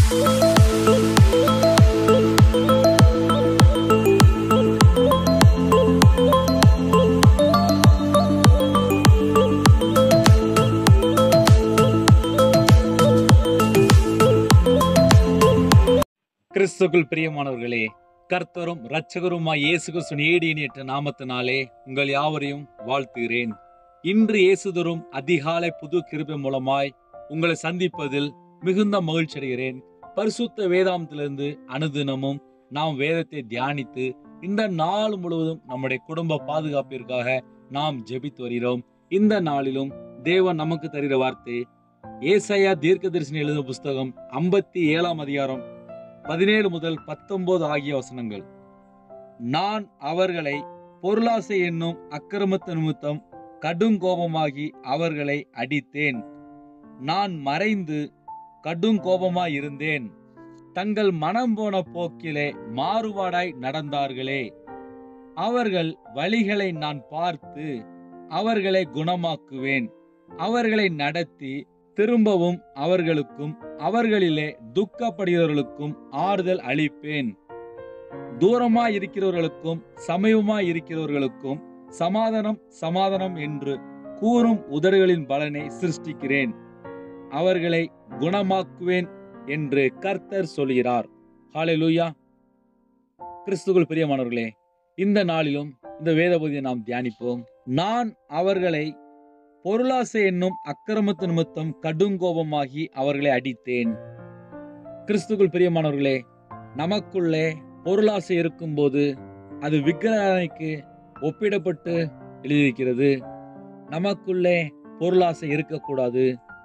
கிறிஸ்துக்குள் பிரியமானவர்களே கர்த்தரும் இரட்சகருமாய் இயேசு கிறிஸ்துவின் ஏடியேற்ற நாமத்தினாலே உங்கள் யாவரையும் வாழ்த்துகிறேன் இன்று இயேசு தரும் அதிகாலை புது கிருபை மூலமாய் உங்களை சந்திப்பதில் மிகுந்த மகிழ்ச்சி அடைகிறேன் பரிசுத்த வேதாந்தத்திலிருந்து அனுதினமும் நாம் வேதத்தை தியானித்து இந்த நாள் முழுவதும் நம்முடைய குடும்ப பாதுகாப்பிற்காக நாம் ஜெபித்து வருகிறோம் இந்த நாளிலும் தேவன் நமக்கு தருகிற வார்த்தை ஏசாயா தீர்க்கதரிசனம் எழுதின புஸ்தகம் ஐம்பத்தி ஏழாம் அதிகாரம் பதினேழு முதல் பத்தொன்பது ஆகிய வசனங்கள் நான் அவர்களை பொருளாசை என்னும் அக்கிரமத்து நிமித்தம் கடும் கோபமாகி அவர்களை அடித்தேன் நான் மறைந்து கடும் கோபமாய் இருந்தேன் தங்கள் மனம் போன போக்கிலே மாறுபாடாய் நடந்தார்களே அவர்கள் வழிகளை நான் பார்த்து அவர்களை குணமாக்குவேன் அவர்களை நடத்தி திரும்பவும் அவர்களுக்கும் அவர்களிலே துக்கப்படுகிறவர்களுக்கும் ஆறுதல் அளிப்பேன் தூரமாய் இருக்கிறவர்களுக்கும் சமயமாய் இருக்கிறவர்களுக்கும் சமாதானம் சமாதானம் என்று கூறும் உதடுகளின் பலனை சிருஷ்டிக்கிறேன் அவர்களை குணமாக்குவேன் என்று கர்த்தர் சொல்கிறார் ஹalleluya கிறிஸ்துக்குள் பிரியமானவர்களே இந்த நாளிலும் இந்த வேதபதியை நாம் தியானிப்போம் நான் அவர்களை பொருளாசை என்னும் அக்கிரமத்து நிமித்தம் கடுங்கோபமாகி அவர்களை அடித்தேன் கிறிஸ்துக்குள் பிரியமானவர்களே நமக்குள்ளே பொருளாசை இருக்கும்போது அது விக்கிரகனைக்கு ஒப்பிடப்பட்டு எழுதியிருக்கிறது நமக்குள்ளே பொருளாசை இருக்கக்கூடாது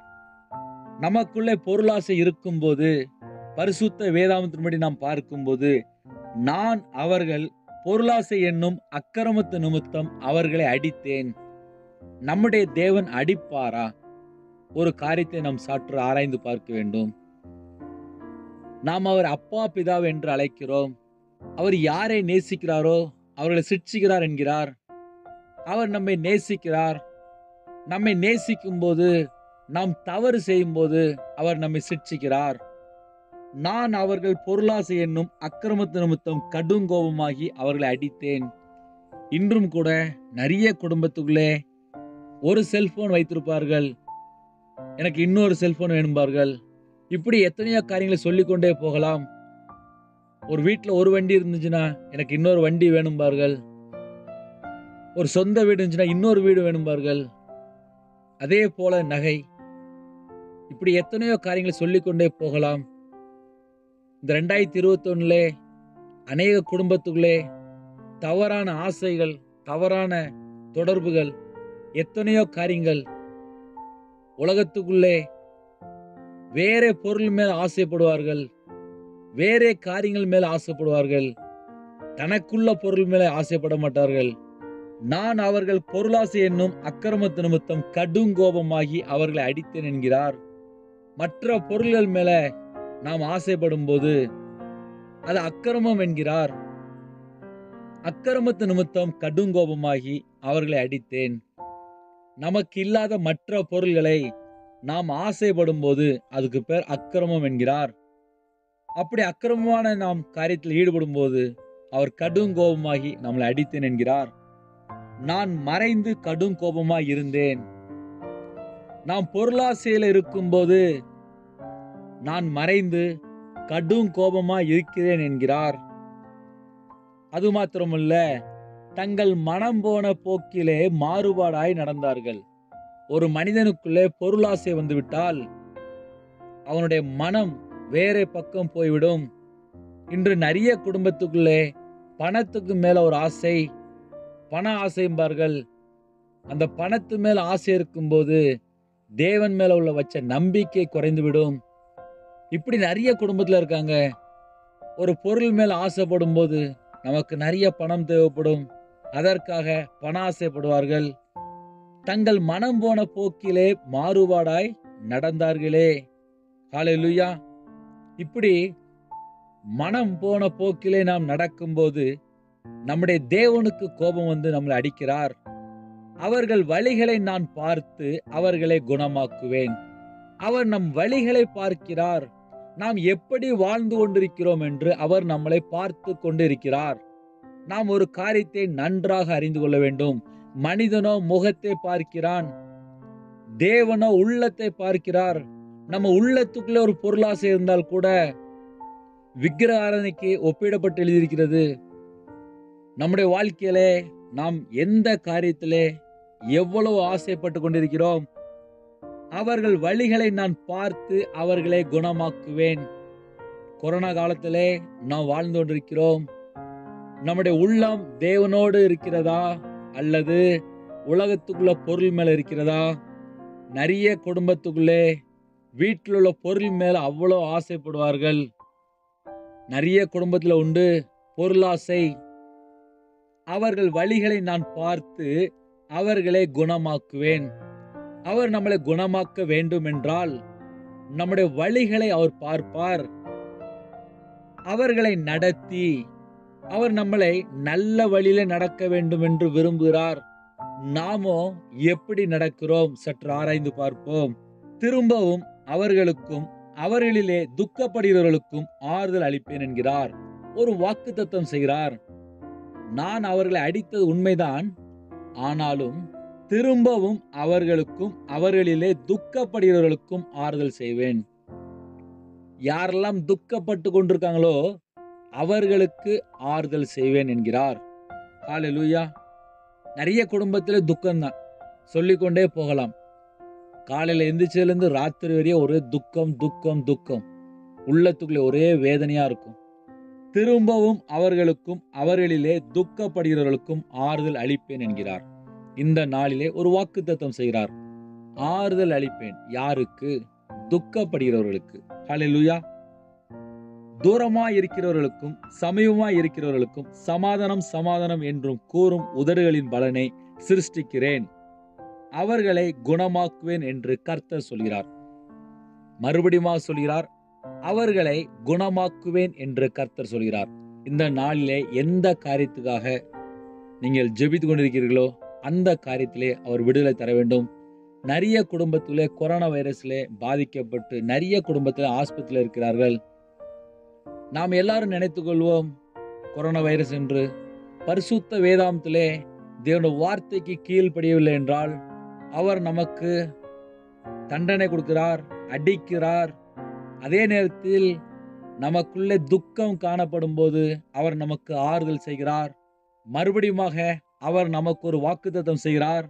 நமக்குள்ளே பொருளாசை இருக்கும்போது பரிசுத்த வேதாந்தத்தின்படி நாம் பார்க்கும்போது நான் அவர்கள் பொருளாசை என்னும் அக்கிரமத்து நிமித்தம் அவர்களை அடித்தேன் நம்முடைய தேவன் அடிப்பாரா ஒரு காரியத்தை நாம் சற்று ஆராய்ந்து பார்க்க வேண்டும் நாம் அவர் அப்பா பிதா என்று அழைக்கிறோம் அவர் யாரை நேசிக்கிறாரோ அவர்களை சிட்சிக்கிறார் என்கிறார் அவர் நம்மை நேசிக்கிறார் நம்மை நேசிக்கும் போது நாம் தவறு செய்யும் போது அவர் நம்மை சிட்சிக்கிறார் நான் அவர்கள் பொருளாசை என்னும் அக்கிரமத்து நிமித்தம் கடுங்கோபமாகி அவர்களை அடித்தேன் இன்றும் கூட நிறைய குடும்பத்துக்குள்ளே ஒரு செல்போன் வைத்திருப்பார்கள் எனக்கு இன்னொரு செல்போன் வேணும்பார்கள் இப்படி எத்தனையோ காரியங்களை சொல்லிக்கொண்டே போகலாம் ஒரு வீட்டில் ஒரு வண்டி இருந்துச்சுன்னா எனக்கு இன்னொரு வண்டி வேணும்பார்கள் ஒரு சொந்த வீடு இருந்துச்சுன்னா இன்னொரு வீடு வேணும்பார்கள் அதே போல நகை இப்படி எத்தனையோ காரியங்களை சொல்லிக்கொண்டே போகலாம் இந்த ரெண்டாயிரத்தி இருபத்தொன்னுல அநேக குடும்பத்துக்குள்ளே தவறான ஆசைகள் தவறான தொடர்புகள் எத்தனையோ காரியங்கள் உலகத்துக்குள்ளே வேற பொருள் மேல் ஆசைப்படுவார்கள் வேறே காரியங்கள் மேல் ஆசைப்படுவார்கள் தனக்குள்ள பொருள் மேல ஆசைப்பட மாட்டார்கள் நான் அவர்கள் பொருளாசை என்னும் அக்கிரமத்து நிமித்தம் கடுங்கோபமாகி அவர்களை அடித்தேன் என்கிறார் மற்ற பொருள்கள் மேல நாம் ஆசைப்படும் போது அது அக்கிரமம் என்கிறார் அக்கிரமத்து நிமித்தம் கடுங்கோபமாகி அவர்களை அடித்தேன் நமக்கு இல்லாத மற்ற பொருள்களை நாம் ஆசைப்படும் போது அதுக்கு பேர் அக்கிரமம் என்கிறார் அப்படி அக்கிரமமான நாம் காரியத்தில் ஈடுபடும் போது அவர் கடும் கோபமாகி நம்மளை அடித்தேன் என்கிறார் நான் மறைந்து கடும் கோபமாய் இருந்தேன் நாம் பொருளாசையில் இருக்கும்போது நான் மறைந்து கடும் கோபமாய் இருக்கிறேன் என்கிறார் அது மாத்திரமல்ல தங்கள் மனம் போன போக்கிலே மாறுபாடாய் நடந்தார்கள் ஒரு மனிதனுக்குள்ளே பொருளாசை வந்துவிட்டால் அவனுடைய மனம் வேற பக்கம் போய்விடும் இன்று நிறைய குடும்பத்துக்குள்ளே பணத்துக்கு மேல ஒரு ஆசை பண ஆசைம்பார்கள் அந்த பணத்து மேல ஆசை இருக்கும்போது தேவன் மேல உள்ள வச்ச நம்பிக்கை குறைந்துவிடும் இப்படி நிறைய குடும்பத்துல இருக்காங்க ஒரு பொருள் மேல ஆசைப்படும் போது நமக்கு நிறைய பணம் தேவைப்படும் அதற்காக பண ஆசைப்படுவார்கள் தங்கள் மனம் போன போக்கிலே மாறுபாடாய் நடந்தார்களே ஹalleluya இப்படி மனம் போன போக்கிலே நாம் நடக்கும்போது நம்முடைய தேவனுக்கு கோபம் வந்து நம்மளை அடிக்கிறார் அவர்கள் வழிகளை நான் பார்த்து அவர்களை குணமாக்குவேன் அவர் நம் வழிகளை பார்க்கிறார் நாம் எப்படி வாழ்ந்து கொண்டிருக்கிறோம் என்று அவர் நம்மளை பார்த்து கொண்டிருக்கிறார் நாம் ஒரு காரியத்தை நன்றாக அறிந்து கொள்ள வேண்டும் மனிதனோ முகத்தை பார்க்கிறான் தேவனோ உள்ளத்தை பார்க்கிறார் நம்ம உள்ளத்துக்குள்ள ஒரு பொருளாசை இருந்தால் கூட விக்கிர ஆராதனைக்கு ஒப்பிடப்பட்டு எழுதியிருக்கிறது நம்முடைய வாழ்க்கையிலே நாம் எந்த காரியத்திலே எவ்வளவு ஆசைப்பட்டு கொண்டிருக்கிறோம் அவர்கள் வழிகளை நான் பார்த்து அவர்களை குணமாக்குவேன் கொரோனா காலத்திலே நாம் வாழ்ந்து கொண்டிருக்கிறோம் நம்முடைய உள்ளம் தேவனோடு இருக்கிறதா அல்லது உலகத்துக்குள்ள பொருள் மேல இருக்கிறதா நிறைய குடும்பத்துக்குள்ளே வீட்டில் உள்ள பொருள் மேல அவ்வளோ ஆசைப்படுவார்கள் நிறைய குடும்பத்தில் உண்டு பொருளாசை அவர்கள் வழிகளை நான் பார்த்து அவர்களை குணமாக்குவேன் அவர் நம்மளை குணமாக்க வேண்டும் என்றால் நம்முடைய வழிகளை அவர் பார்ப்பார் அவர்களை நடத்தி அவர் நம்மளை நல்ல வழியில நடக்க வேண்டும் என்று விரும்புகிறார் நாமோ எப்படி நடக்கிறோம் சற்று ஆராய்ந்து பார்ப்போம் திரும்பவும் அவர்களுக்கும் அவர்களிலே துக்கப்படுகிறவர்களுக்கும் ஆறுதல் அளிப்பேன் என்கிறார் ஒரு வாக்கு தத்துவம் செய்கிறார் நான் அவர்களை அடித்தது உண்மைதான் ஆனாலும் திரும்பவும் அவர்களுக்கும் அவர்களிலே துக்கப்படுகிறவர்களுக்கும் ஆறுதல் செய்வேன் யாரெல்லாம் துக்கப்பட்டு கொண்டிருக்காங்களோ அவர்களுக்கு ஆறுதல் செய்வேன் என்கிறார் ஹalleluya நிறைய குடும்பத்தில் துக்கம்தான் சொல்லிக்கொண்டே போகலாம் காலையில் எந்திரிச்சதுலேருந்து ராத்திரி வரைய ஒரே துக்கம் துக்கம் துக்கம் உள்ளத்துக்குள்ளே ஒரே வேதனையா இருக்கும் திரும்பவும் அவர்களுக்கும் அவர்களிலே துக்கப்படுகிறவர்களுக்கும் ஆறுதல் அளிப்பேன் என்கிறார் இந்த நாளிலே ஒரு வாக்கு தத்துவம் செய்கிறார் ஆறுதல் அளிப்பேன் யாருக்கு துக்கப்படுகிறவர்களுக்கு ஹalleluya தூரமா இருக்கிறவர்களுக்கும் சமீபமா இருக்கிறவர்களுக்கும் சமாதானம் சமாதானம் என்றும் கூறும் உதடுகளின் பலனை சிருஷ்டிக்கிறேன் அவர்களை குணமாக்குவேன் என்று கர்த்தர் சொல்கிறார் மறுபடியுமா சொல்கிறார் அவர்களை குணமாக்குவேன் என்று கர்த்தர் சொல்கிறார் இந்த நாளிலே எந்த காரியத்துக்காக நீங்கள் ஜெபித்து கொண்டிருக்கிறீர்களோ அந்த காரியத்திலே அவர் விடுதலை தர வேண்டும் நிறைய குடும்பத்திலே கொரோனா வைரஸ்ல பாதிக்கப்பட்டு நிறைய குடும்பத்தில் ஆஸ்பத்திரியில் இருக்கிறார்கள் நாம் எல்லாரும் நினைத்துக் கொள்வோம் கொரோனா வைரஸ் என்று பரிசுத்த வேதாந்தத்திலே தேவனுடைய வார்த்தைக்கு கீழ்ப்படியவில்லை என்றால் அவர் நமக்கு தண்டனை கொடுக்கிறார் அடிக்கிறார் அதே நேரத்தில் நமக்குள்ளே துக்கம் காணப்படும் போது அவர் நமக்கு ஆறுதல் செய்கிறார் மறுபடியுமாக அவர் நமக்கு ஒரு வாக்குத்தத்தம் செய்கிறார்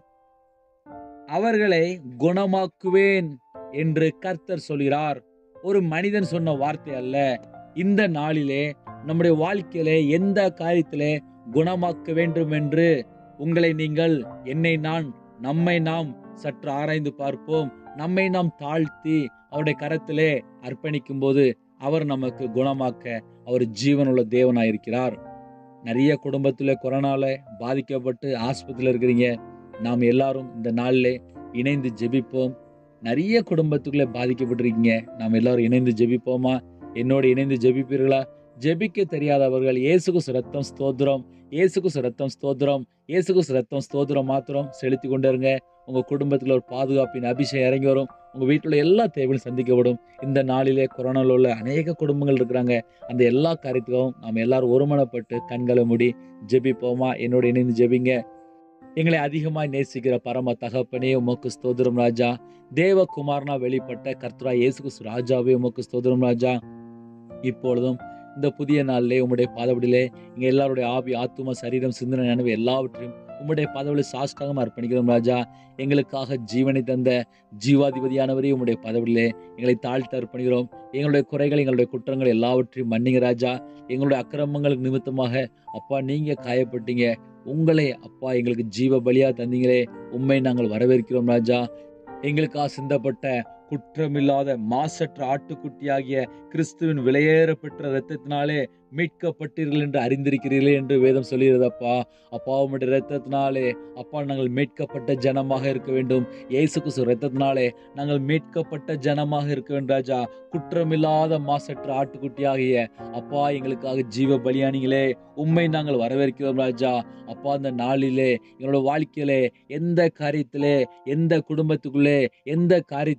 அவர்களை குணமாக்குவேன் என்று கர்த்தர் சொல்கிறார் ஒரு மனிதன் சொன்ன வார்த்தை அல்ல இந்த நாளிலே நம்முடைய வாழ்க்கையிலே எந்த காரியத்திலே குணமாக்க வேண்டும் என்று உங்களை நீங்கள் என்னை நான் நம்மை நாம் சற்று ஆராய்ந்து பார்ப்போம் நம்மை நாம் தாழ்த்தி அவருடைய கரத்திலே அர்ப்பணிக்கும் போது அவர் நமக்கு குணமாக்க அவர் ஜீவனுள்ள தேவனாயிருக்கிறார் நிறைய குடும்பத்தில் கொரோனால பாதிக்கப்பட்டு ஆஸ்பத்திரியில் இருக்கிறீங்க நாம் எல்லாரும் இந்த நாளில் இணைந்து ஜெபிப்போம் நிறைய குடும்பத்துக்குள்ளே பாதிக்கப்பட்டிருக்கீங்க நாம் எல்லாரும் இணைந்து ஜெபிப்போமா என்னோடு இணைந்து ஜெபிப்பீர்களா ஜெபிக்க தெரியாதவர்கள் இயேசுக்கு ரத்தம் ஸ்தோத்திரம் இயேசுக்கு ரத்தம் ஸ்தோத்திரம் இயேசுக்கு ரத்தம் ஸ்தோத்திரம் மாத்திரம் செலுத்தி கொண்டு இருங்க உங்க குடும்பத்தில் ஒரு பாதுகாப்பின் அபிஷேகம் இறங்கி வரும் உங்க வீட்டில் எல்லா தேவையும் சந்திக்கப்படும் இந்த நாளிலே கொரோனாவில் உள்ள அநேக குடும்பங்கள் இருக்கிறாங்க அந்த எல்லா காரியத்துக்கும் நாம் எல்லாரும் ஒருமனப்பட்டு கண்களை மூடி ஜெபிப்போமா என்னோட இணைந்து ஜெபிங்க எங்களை அதிகமாய் நேசிக்கிற பரம தகப்பனே உமக்கு ஸ்தோத்திரம் ராஜா தேவகுமாரனா வெளிப்பட்ட கர்த்தரா இயேசுக்கு ராஜாவே உமக்கு ஸ்தோத்திரம் ராஜா இப்பொழுதும் இந்த புதிய நாளிலே உம்முடைய பாதபடியிலே இங்க எல்லாருடைய ஆவி ஆத்தும சரீரம் சிந்தனை நினைவு எல்லாவற்றையும் உம்முடைய பதவியில் சாஷ்டாகம் அர்ப்பணிக்கிறோம் ராஜா எங்களுக்காக ஜீவனை தந்த ஜீவாதிபதியானவரே உம்முடைய பதவியிலே எங்களை தாழ்த்த அர்ப்பணிக்கிறோம் எங்களுடைய குறைகள் எங்களுடைய குற்றங்கள் எல்லாவற்றையும் மன்னிங்க ராஜா எங்களுடைய அக்கிரமங்களுக்கு நிமித்தமாக அப்பா நீங்க காயப்பட்டீங்க உங்களை அப்பா எங்களுக்கு ஜீவ பலியா தந்தீங்களே உண்மை நாங்கள் வரவேற்கிறோம் ராஜா எங்களுக்காக சிந்தப்பட்ட குற்றமில்லாத மாசற்ற ஆட்டுக்குட்டியாகிய கிறிஸ்துவின் விலையேற பெற்ற இரத்தத்தினாலே மீட்கப்பட்டீர்கள் என்று அறிந்திருக்கிறீர்களே என்று வேதம் சொல்லுகிறதப்பா அப்பா உம்முடைய இரத்தத்தினாலே அப்பா நாங்கள் மீட்கப்பட்ட ஜனமாக இருக்க வேண்டும் இயேசு கிறிஸ்து இரத்தத்தினாலே நாங்கள் மீட்கப்பட்ட ஜனமாக இருக்க வேண்டும் ராஜா குற்றமில்லாத மாசற்ற ஆட்டுக்குட்டியாகிய அப்பா எங்களுக்காக ஜீவ பலியானிகளே உண்மை நாங்கள் வரவேற்கிறோம் ராஜா அப்பா அந்த நாளிலே எங்களோட வாழ்க்கையிலே எந்த காரியத்திலே எந்த குடும்பத்துக்குள்ளே எந்த காரியத்துக்காக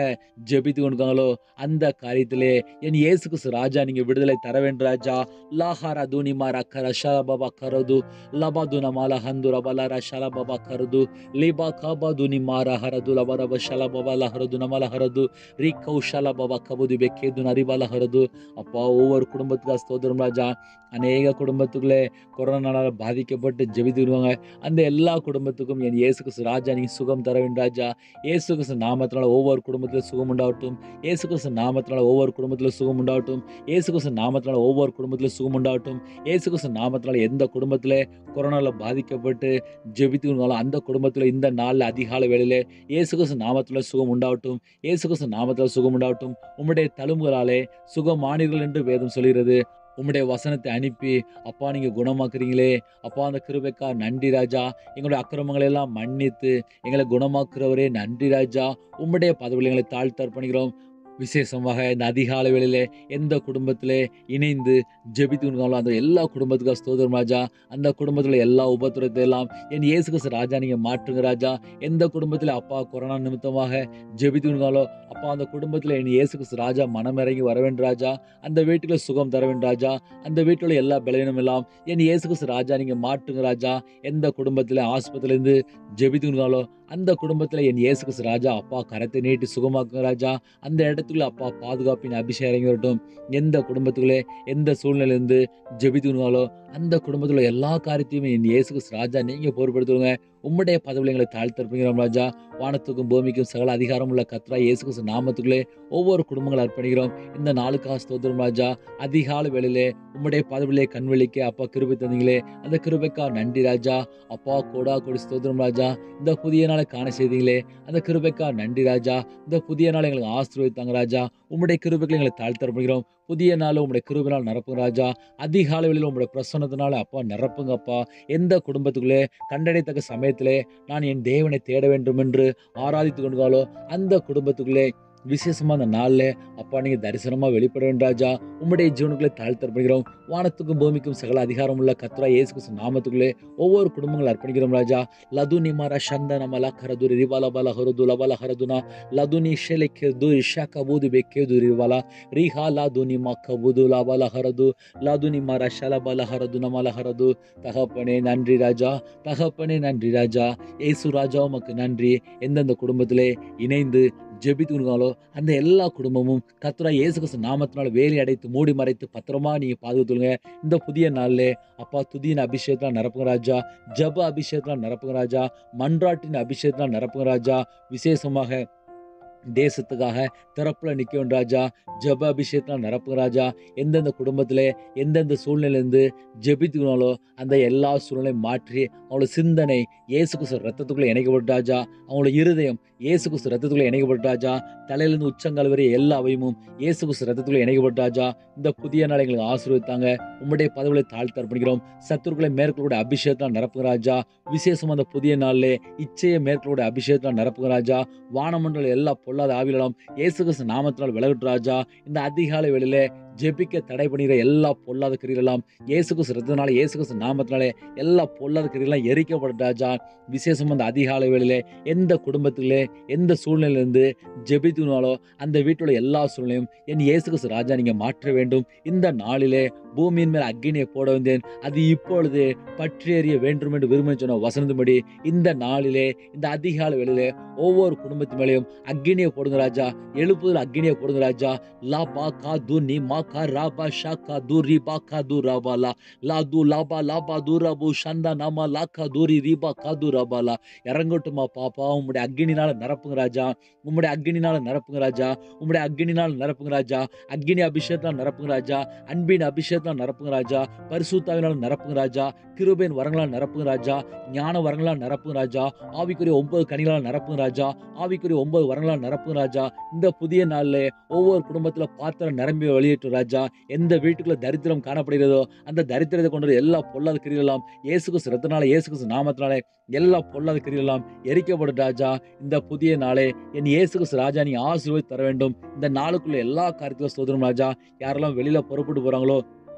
ஜெபித்து கொண்டிருக்காங்களோ அந்த காரியத்திலே என் இயேசு கிறிஸ்து ராஜா நீங்க விடுதலை தர வேண்டும் ராஜா லாஹாரா தூனிமா ரக்கர ஷலபபா கரது லபது நமால ஹந்து ரபலார ஷலபபா கரது லிபா கபா துனி மார ஹரது லபரப ஷலபபா லஹரது நமல ஹரது ரீ கௌஷல பபா கபுது பெக்கேது நரிபால ஹரது அப்பா ஒவ்வொரு குடும்பத்துக்கு ஸ்தோத்திரம் ராஜா அநேக குடும்பத்துக்குள்ளே கொரோனால பாதிக்கப்பட்டு ஜெபித்து வருவாங்க அந்த எல்லா குடும்பத்துக்கும் என் இயேசு கிறிஸ்து ராஜா நீ சுகம் தர வேண்டும் ராஜா இயேசு கிறிஸ்து நாமத்தினால ஒவ்வொரு குடும்பத்திலும் சுகம் உண்டாகட்டும் இயேசு கிறிஸ்து நாமத்தினால ஒவ்வொரு குடும்பத்திலும் சுகம் உண்டாகட்டும் இயேசு கிறிஸ்து நாமத்தினால ஒவ்வொரு குடும்பத்திலும் சுகம் உண்டாகட்டும் இயேசு கிறிஸ்து நாமத்தினால எந்த குடும்பத்தில் கொரோனால பாதிக்கப்பட்டு ஜெபித்து வருவாங்களோ அந்த குடும்பத்தில் இந்த நாளில் அதிகாலை வேளையிலே இயேசு கிறிஸ்து நாமத்தில் சுகம் உண்டாகட்டும் இயேசு கிறிஸ்து நாமத்தில் சுகம் உண்டாகட்டும் உம்முடைய தழும்புகளாலே சுகமானீர்கள் என்று வேதம் சொல்கிறது உம்முடைய வசனத்தை அனுப்பி அப்பா நீங்க குணமாக்குறீங்களே அப்பா அந்த கிருபைக்கா நன்றி ராஜா எங்களுடைய அக்கிரமங்களை எல்லாம் மன்னித்து எங்களை குணமாக்குறவரே நன்றி ராஜா உம்முடைய பதவியில் எங்களை தாழ்த்து அர்ப்பணிக்கிறோம் விசேஷமாக இந்த அதிகாலை வேளையிலே எந்த குடும்பத்திலே இணைந்து ஜெபித்து கொண்டிருக்காங்களோ அந்த எல்லா குடும்பத்துக்கும் ஸ்தோத்திரம் ராஜா அந்த குடும்பத்தில் எல்லா உபத்திரத்தை எல்லாம் என் இயேசு கிறிஸ்து ராஜா நீங்க மாற்றுங்க ராஜா எந்த குடும்பத்தில் அப்பா கொரோனா நிமித்தமாக ஜெபித்து கொண்டிருக்காங்களோ அப்பா அந்த குடும்பத்தில் என் இயேசு கிறிஸ்து ராஜா மனமிறங்கி வர வேண்டும் ராஜா அந்த வீட்டுல சுகம் தர வேண்டும் ராஜா அந்த வீட்டுல எல்லா பலவீனம் எல்லாம் என் இயேசு கிறிஸ்து ராஜா நீங்க மாற்றுங்க ராஜா எந்த குடும்பத்தில் ஆஸ்பத்திரியிலேருந்து ஜெபித்து கொண்டிருக்காங்களோ அந்த குடும்பத்தில் என் இயேசு கிறிஸ்து ராஜா அப்பா கரத்தை நீட்டி சுகமாக்குங்க ராஜா அந்த இடத்துக்குள்ள அப்பா பாதுகாப்பின் அபிஷேகம் இறங்கி வரட்டும் எந்த குடும்பத்துக்குள்ளே எந்த சூழ்நிலையிலேருந்து ஜெபித்து கொண்டிருக்காங்களோ அந்த குடும்பத்தில் எல்லா காரியத்தையுமே என் இயேசு கிறிஸ்து ராஜா நீங்க பொறுப்படுத்துவங்க உம்முடைய பதவியில் எங்களை தாழ்த்தர்ப்பீங்கிறோம் ராஜா வானத்துக்கும் பூமிக்கும் சகல அதிகாரம் உள்ள கத்ரா இயேசு கிறிஸ்து நாமத்துக்குள்ளே ஒவ்வொரு குடும்பங்களை அர்ப்பணிக்கிறோம் இந்த நாளுக்காக ஸ்தோத்திரம் ராஜா அதிகாலை வேளையிலே உம்முடைய பதவியிலே கண்வெளிக்க அப்பா கிருபை தந்தீங்களே அந்த கிருபைக்கா நன்றி ராஜா அப்பா கோடா கொடி ஸ்தோத்திரம் ராஜா இந்த புதிய நாளை காண செய்தீங்களே அந்த கிருபைக்கா நன்றி ராஜா இந்த புதிய நாளை எங்களுக்கு ஆசீர்வதித்தாங்க ராஜா உம்முடைய கிருபைகளை எங்களை தாழ்த்தர்ப்பணிக்கிறோம் புதிய நாள் உம்முடைய கிருபினால் நிரப்புங்க ராஜா அதிகாலை வேளையில் உம்முடைய பிரசன்னத்தினால அப்பா நிரப்புங்க அப்பா எந்த குடும்பத்துக்குள்ளே கண்டடைத்தக்க சமயத்திலே நான் என் தேவனை தேட வேண்டும் என்று ஆராதித்து கொண்டாலோ அந்த குடும்பத்துக்குள்ளே விசேஷமா அந்த நாளில் அப்பா நீங்க தரிசனமா வெளிப்பட வேண்டும் ராஜா உம்முடைய ஜீவனுக்குள்ளே தாழ்த்தர்ப்படுகிறோம் வானத்துக்கும் பூமிக்கும் சகல அதிகாரம் உள்ள கத்ரா இயேசு கிறிஸ்து நாமத்துக்குள்ளே ஒவ்வொரு குடும்பங்களும் அர்ப்பணிக்கிறோம் ராஜா லது நிமார சந்த நமல கரது ரிவால பல ஹருது லபல ஹரதுனா லது நிஷெಲೆ ಕೆದು ಇಶ ಕಬೂದು ಬೆಕ್ಕೆದು ರಿವಾಲ ರಿಹಾ ಲಾದು ನಿಮ್ಮ ಕಬೂದು ಲಾಬಲ ಹರದು லாது நிம்மா ரஷல பல ஹரது நமல ஹரது தகப்பனே நன்றி ராஜா தகப்பனே நன்றி ராஜா ஏசு ராஜா உமக்கு நன்றி எந்தெந்த குடும்பத்திலே இணைந்து ஜெபித்துங்களோ அந்த எல்லா குடும்பமும் கத்துரா இயேசு கிறிஸ்து நாமத்தினால வேலி அடைத்து மூடி மறைத்து பத்திரமா நீங்க பாதுகாத்துங்க இந்த புதிய நாள்ல அப்பா துதியின் அபிஷேகத்தினால் நிரப்புங்க ராஜா ஜப அபிஷேகத்தினால் நிரப்புங்க ராஜா மன்றாட்டின் அபிஷேகத்தினால் நிரப்புங்க ராஜா விசேஷமாக தேசத்துக்காக திறப்புல நிற்கும் ராஜா ஜப அபிஷேகத்தினால் நிரப்புங்க ராஜா எந்தெந்த குடும்பத்திலே எந்தெந்த சூழ்நிலையிலிருந்து ஜெபித்துக்கணாலோ அந்த எல்லா சூழ்நிலையும் மாற்றி அவங்களோட சிந்தனை இயேசு கிறிஸ்து ரத்தத்துக்குள்ள இணைக்கப்பட்ட ராஜா அவங்களோட இருதயம் இயேசு கிறிஸ்து ரத்தத்துக்குள்ள இணைக்கப்பட்ட ராஜா தலையிலிருந்து உச்சங்கால் வரை எல்லா அவையும் இயேசு கிறிஸ்து ரத்தத்துக்குள்ள இணைக்கப்பட்ட ராஜா இந்த புதிய நாளை எங்களுக்கு ஆசீர்வதித்தாங்க உம்முடைய பதவிகளை தாழ்த்து அர்ப்பணிக்கிறோம் சத்துருக்களை மேற்கொள்ளக்கூடிய அபிஷேகத்தால் நிரப்புங்க ராஜா விசேஷம் அந்த புதிய நாளிலே இச்சையை மேற்கொள்ளக்கூடிய அபிஷேகத்தால் நிரப்புங்க ராஜா வானமண்டல எல்லா பொல்லாத ஆவிகளும் இயேசு கிறிஸ்து நாமத்தினால் விலகட்டு ராஜா இந்த அதிகாலை வேளையிலே ஜெபிக்க தடை பண்ணுகிற எல்லா பொல்லாத கிரிகளெல்லாம் இயேசு கிறிஸ்து ரத்தத்தினால இயேசு கிறிஸ்து நாமத்தினாலே எல்லா பொல்லாத கிரிகளெல்லாம் எரிக்கப்பட்ட ராஜா விசேஷம் அந்த அதிகாலை வேளையிலே எந்த குடும்பத்திலே எந்த சூழ்நிலையிலிருந்து ஜெபித்துனாலோ அந்த வீட்டுள்ள எல்லா சூழ்நிலையும் என் இயேசு கிறிஸ்து ராஜா நீங்க மாற்ற வேண்டும் இந்த நாளிலே பூமியின் மேல் அக்கினியை போட வந்தேன் அது இப்பொழுது பற்றி எறிய வேண்டும் என்று விரும்பி சொன்ன வசனத்துபடி இந்த நாளிலே இந்த அதிகாலை வேளையிலே ஒவ்வொரு குடும்பத்து மேலேயும் அக்கினியை போடுங்க ராஜா எழுப்புதல் அக்கினியை போடுங்க ராஜா லா பா கா து நீ மா கா ரா பா ஷா கா து ரி பா கா து ரா பா லா லா து லா பா லா பா து ரா பு ஷந்தா நாமா லா கா து ரி ரி பா கா து ரா பா லா இறங்கட்டுமா பாப்பா உம்முடைய அக்கினினால நிரப்புங்க ராஜா உம்முடைய அக்கினினால நிரப்புங்க ராஜா உம்முடைய அக்கினினால நிரப்புங்க ராஜா அக்கினி அபிஷேகத்தால் நிரப்புங்க ராஜா அன்பின் அபிஷேகத்தால் நிரப்புங்க ராஜா பரிசுத்தாவினால் நிரப்புங்க ராஜா கிருபையின் வரங்களால் நிரப்புங்க ராஜா ஞான வரங்களால் நிரப்புங்க ராஜா ஆவிக்குரிய ஒன்பது கனிகளால் நிரப்புங்க ராஜா ஆவிக்குரிய ஒன்பது வரங்களால் நிரப்புங்க ராஜா இந்த புதிய நாள்ல ஒவ்வொரு குடும்பத்துல பாத்திரம் நிரம்பி வெளியேற்று ராஜா எந்த வீட்டுக்குள்ள தரித்திரம் காணப்படுகிறதோ அந்த தரித்திரத்தை கொண்டு எல்லா பொல்லாத கிரிகளெல்லாம் இயேசுக்கு சிரத்தினால இயேசுக்கு நாமத்தினாலே எல்லா பொல்லாத கிரிகளெல்லாம் எரிக்கப்படும் ராஜா இந்த புதிய நாளே என் இயேசுக்கு ராஜா நீ ஆசீர்வதி தர வேண்டும் இந்த நாளுக்குள்ள எல்லா காரியத்திலும் சோதரும் ராஜா யாரெல்லாம் வெளியில புறப்பட்டு போறாங்களோ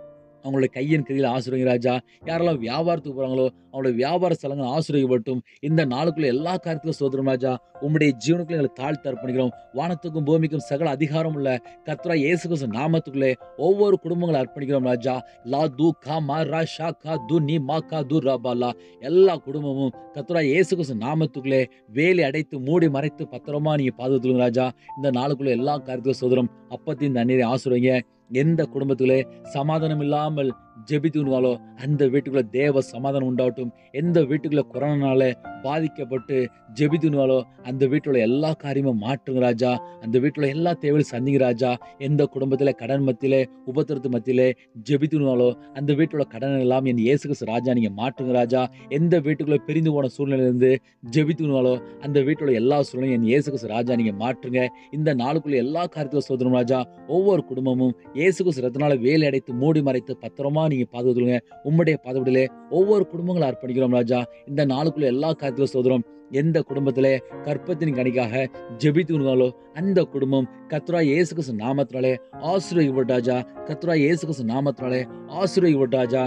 அவங்களுடைய கையின் கிரியில் ஆசிரியங்க ராஜா யாரெல்லாம் வியாபாரத்துக்கு போறாங்களோ அவங்களுடைய வியாபார ஸ்தலங்கள் ஆசிரியப்பட்டும் இந்த நாளுக்குள்ள எல்லா காரியத்துக்கும் சோதரம் ராஜா உம்முடைய ஜீவனுக்குள்ள எங்களை தாழ்த்து அர்ப்பணிக்கிறோம் வானத்துக்கும் பூமிக்கும் சகல அதிகாரம் உள்ள கத்ரா இயேசு கிறிஸ்து நாமத்துக்குள்ளே ஒவ்வொரு குடும்பங்களை அர்ப்பணிக்கிறோம் ராஜா லா து கா மா ரா ஷா கா து நீ மா கா து ரா பா லா எல்லா குடும்பமும் கத்ரா இயேசு கிறிஸ்து நாமத்துக்குள்ளே வேலி அடைத்து மூடி மறைத்து பத்திரமா நீங்க பாதுகாத்துருங்க ராஜா இந்த நாளுக்குள்ள எல்லா காரியத்துக்கும் சோதரம் அப்பத்தையும் தண்ணீரை ஆசுறீங்க எந்த குடும்பத்திலே சமாதானம் இல்லாமல் ஜெபித்துனாலோ அந்த வீட்டுக்குள்ள தேவ சமாதானம் உண்டாகட்டும் எந்த வீட்டுக்குள்ள கொரோனால பாதிக்கப்பட்டு ஜெபித்துனாலோ அந்த வீட்டுல எல்லா காரியமும் மாற்றுங்க ராஜா அந்த வீட்டுல எல்லா தேவையும் சந்திங்க ராஜா எந்த குடும்பத்துல கடன் மத்தியிலே உபத்திரத்து மத்தியிலே ஜெபித்துனாலோ அந்த வீட்டுல கடன் எல்லாம் என் இயேசு கிறிஸ்து ராஜா நீங்க மாற்றுங்க ராஜா எந்த வீட்டுக்குள்ள பிரிந்து போன சூழ்நிலையிலிருந்து ஜெபித்துனாலோ அந்த வீட்டுல எல்லா சூழ்நிலையும் என் இயேசு கிறிஸ்து ராஜா நீங்க மாற்றுங்க இந்த நாளுக்குள்ள எல்லா காரியத்திலும் சோதனம் ராஜா ஒவ்வொரு குடும்பமும் இயேசு கிறிஸ்து ரத்தனால வேலை அடைத்து மூடி மறைத்து பத்திரமா நீங்க பாதுகாத்துங்க உம்முடைய பதவியிலே ஒவ்வொரு குடும்பங்களை அர்ப்பணிக்கிறோம் ராஜா இந்த நாளுக்குள்ள எல்லா காரியத்திலும் சோதரம் எந்த குடும்பத்திலே கற்பத்தின் கணிக்காக ஜெபித்துனாலோ அந்த குடும்பம் கத்ரா இயேசு கிறிஸ்து நாமத்தினாலே ஆசீர்வதிக்கப்பட்ட ராஜா கத்ரா இயேசு கிறிஸ்து நாமத்தினாலே ஆசீர்வதிக்கப்பட்ட ராஜா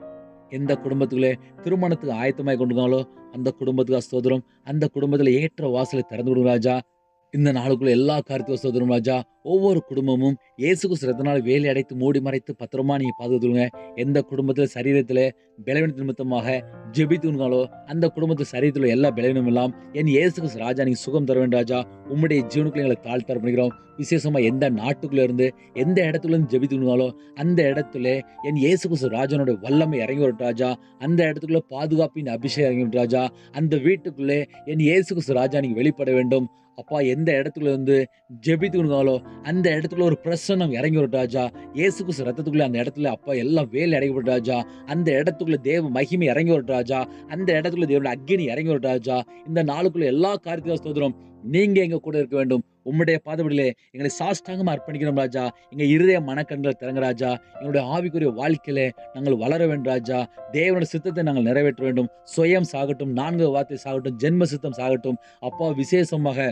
எந்த குடும்பத்துக்குள்ளே திருமணத்துக்கு ஆயத்தமாய் கொண்டுங்களோ அந்த குடும்பத்துக்கு ஸ்தோத்திரம் அந்த குடும்பத்துல ஏற்ற வாசலை திறந்து விடுங்க ராஜா இந்த நாளுக்குள்ள எல்லா காரியத்துக்கும் சோதரம் ராஜா ஒவ்வொரு குடும்பமும் இயேசு கிறிஸ்துனால வேலை அடைத்து மூடி மறைத்து பத்திரமா நீங்க பாதுகாத்துங்க எந்த குடும்பத்துல சரீரத்துல பலவீன நிமித்தமாக ஜெபித்துனாலோ அந்த குடும்பத்து சரீரத்துல எல்லா பலவீனம் எல்லாம் என் இயேசு கிறிஸ்து ராஜா நீங்க சுகம் தர வேண்டும் ராஜா உம்முடைய ஜீவனுக்குள்ள எங்களை தாழ்த்த பண்ணிக்கிறோம் விசேஷமா எந்த நாட்டுக்குள்ள இருந்து எந்த இடத்துல இருந்து ஜெபித்துனாலோ அந்த இடத்துல என் இயேசு கிறிஸ்து ராஜானோட வல்லமை இறங்கி வரட்டும் ராஜா அந்த இடத்துக்குள்ள பாதுகாப்பின் அபிஷேகம் இறங்கி வரட்டும் ராஜா அந்த வீட்டுக்குள்ளே என் இயேசு கிறிஸ்து ராஜா நீங்க வெளிப்பட வேண்டும் அப்பா எந்த இடத்துல இருந்து ஜெபித்துனாலோ அந்த இடத்துல ஒரு பிரசன்னம் இறங்கி வரட்டும் ராஜா இயேசு கிறிஸ்து ரத்தத்துக்குள்ள அந்த இடத்துல அப்பா எல்லாம் வேலை அடைக்கப்பட்ட ராஜா அந்த இடத்துக்குள்ள தேவ மகிமை இறங்கி வரட்டும் ராஜா அந்த இடத்துக்குள்ள தேவனுடைய அக்கினி இறங்கி வரட்டும் ராஜா இந்த நாளுக்குள்ள எல்லா காரியத்தையும் ஸ்தோத்திரம் நீங்க எங்க கூட இருக்க வேண்டும் உம்முடைய பாதபடியிலே எங்களை சாஷ்டாங்கமா அர்ப்பணிக்கிறோம் ராஜா எங்க இருதய மனக்கண்களை திறங்க ராஜா எங்களுடைய ஆவிக்குரிய வாழ்க்கையில நாங்கள் வளர வேண்டும் ராஜா தேவனுடைய சித்தத்தை நாங்கள் நிறைவேற்ற வேண்டும் சுயம் சாகட்டும் நான்கு வார்த்தை சாகட்டும் ஜென்ம சித்தம் சாகட்டும் அப்பா விசேஷமாக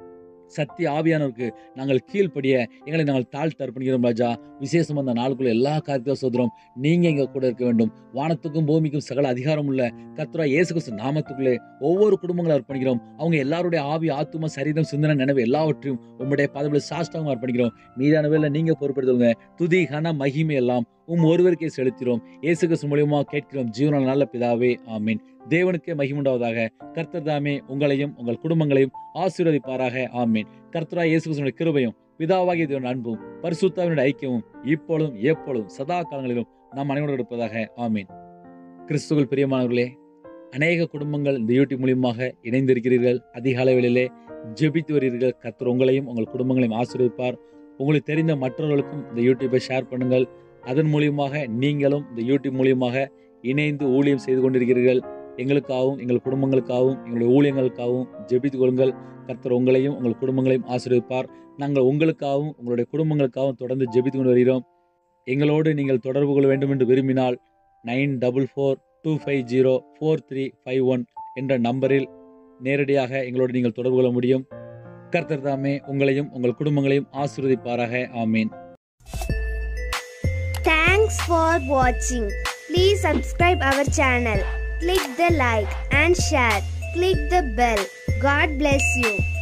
சத்திய ஆவியானவருக்கு நாங்கள் கீழ்ப்படிய எங்களை நாங்கள் தாழ்த்து அர்ப்பணிக்கிறோம் ராஜா விசேஷம் அந்த நாளுக்குள்ள எல்லா காரியத்தையும் சோதரம் நீங்க எங்க கூட இருக்க வேண்டும் வானத்துக்கும் பூமிக்கும் சகல அதிகாரம் உள்ள கத்ரா இயேசு கிறிஸ்து நாமத்துக்குள்ளே ஒவ்வொரு குடும்பங்களும் அர்ப்பணிக்கிறோம் அவங்க எல்லாருடைய ஆவி ஆத்தும சரீரம் சிந்தனை நினைவு எல்லாவற்றையும் உம்முடைய பதவியில் சாஷ்டாகம் அர்ப்பணிக்கிறோம் மீதான வேலை நீங்க பொறுப்படுத்துங்க துதி கன மகிமை எல்லாம் உம் ஒருவருக்கே செலுத்திறோம் இயேசு கிறிஸ்து மூலியமா கேட்கிறோம் ஜீவன நல்ல பிதாவே ஆமீன் தேவனுக்கே மகிமுண்டாவதாக கர்த்தர் தாமே உங்களையும் உங்கள் குடும்பங்களையும் ஆசீர்வதிப்பாராக ஆமீன் கர்த்தரா இயேசு கிறிஸ்துவினுடைய கிருபையும் பிதாவாகிய தேவன் அன்பும் பரிசுத்தாவினுடைய ஐக்கியமும் இப்பொழுதும் எப்பொழுதும் சதா காலங்களிலும் நாம் அனைவரோடு இருப்பதாக ஆமீன் கிறிஸ்துவல் பிரியமானவர்களே அநேக குடும்பங்கள் இந்த யூடியூப் மூலியமாக இணைந்திருக்கிறீர்கள் அதிக அளவிலே ஜெபித்து வருகிறீர்கள் கர்த்தர் உங்களையும் உங்கள் குடும்பங்களையும் ஆசீர்வதிப்பார் உங்களுக்கு தெரிந்த மற்றவர்களுக்கும் இந்த யூடியூப்பை ஷேர் பண்ணுங்கள் அதன் மூலியமாக நீங்களும் இந்த யூடியூப் மூலியமாக இணைந்து ஊழியம் செய்து கொண்டிருக்கிறீர்கள் எங்களுக்காகவும் எங்கள் குடும்பங்களுக்காகவும் எங்களுடைய ஊழியங்களுக்காகவும் ஜெபித்துக் கொள்ளுங்கள் கர்த்தர் உங்களையும் உங்கள் குடும்பங்களையும் ஆசீர்வதிப்பார் நாங்கள் உங்களுக்காகவும் உங்களுடைய குடும்பங்களுக்காகவும் தொடர்ந்து ஜெபித்து கொண்டு வருகிறோம் எங்களோடு நீங்கள் தொடர்பு கொள்ள வேண்டும் என்று விரும்பினால் nine double four two five zero four three five one என்ற நம்பரில் நேரடியாக எங்களோடு நீங்கள் தொடர்பு கொள்ள முடியும் கர்த்தர் தாமே உங்களையும் உங்கள் குடும்பங்களையும் ஆசீர்வதிப்பாராக ஆமீன் Thanks for watching. Please subscribe our channel. Click the like and share. Click the bell. God bless you.